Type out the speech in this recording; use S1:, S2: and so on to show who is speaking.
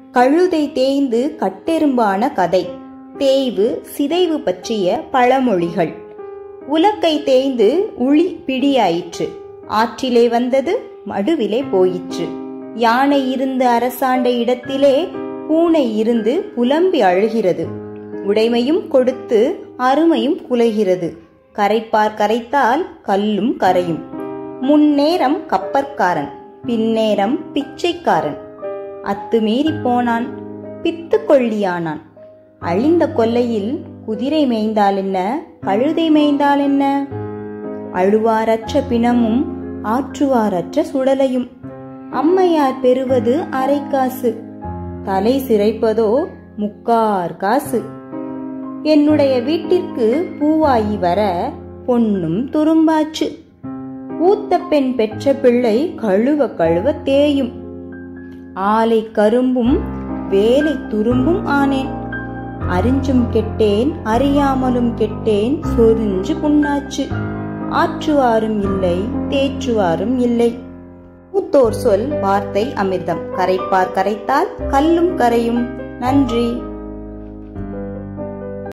S1: கழுதை தேய்ந்து கட்டெரும்பான கதை தேய்வு சிதைவு பற்றிய பழமொழிகள் உலக்கை தேய்ந்து உளி பிடியாயிற்று ஆற்றிலே வந்தது மடுவிலே போயிற்று யானை இருந்து அரசாண்ட இடத்திலே பூனை இருந்து புலம்பி அழுகிறது உடைமையும் கொடுத்து அருமையும் குலைகிறது கரைப்பார் கரைத்தால் கல்லும் கரையும் முன்னேரம் கப்பற்காரன் பின்னேரம் பிச்சைக்காரன் அத்துமீறி போனான் பித்து கொள்ளியானான் அழிந்த கொல்லையில் குதிரை மேய்ந்தால் என்ன கழுதை மேய்ந்தால் என்ன அழுவாரற்ற பிணமும் ஆற்றுவாரற்ற சுடலையும் அம்மையார் பெறுவது அரை காசு தலை சிரைப்பதோ முக்கார் காசு என்னுடைய வீட்டிற்கு பூவாயி வர பொன்னும் துரும்பாச்சு ஊத்த பெண் பெற்ற பிள்ளை கழுவ கழுவ தேயும் ஆலை கரும்பும் வேலை துரும்பும் ஆனேன் அறிஞ்சும் கெட்டேன் அறியாமலும் கெட்டேன் சொரிஞ்சு புண்ணாச்சு ஆற்றுவாரும் இல்லை தேற்றுவாரும் இல்லை மூத்தோர் சொல் வார்த்தை அமிர்தம் கரைப்பார் கரைத்தால் கல்லும் கரையும் நன்றி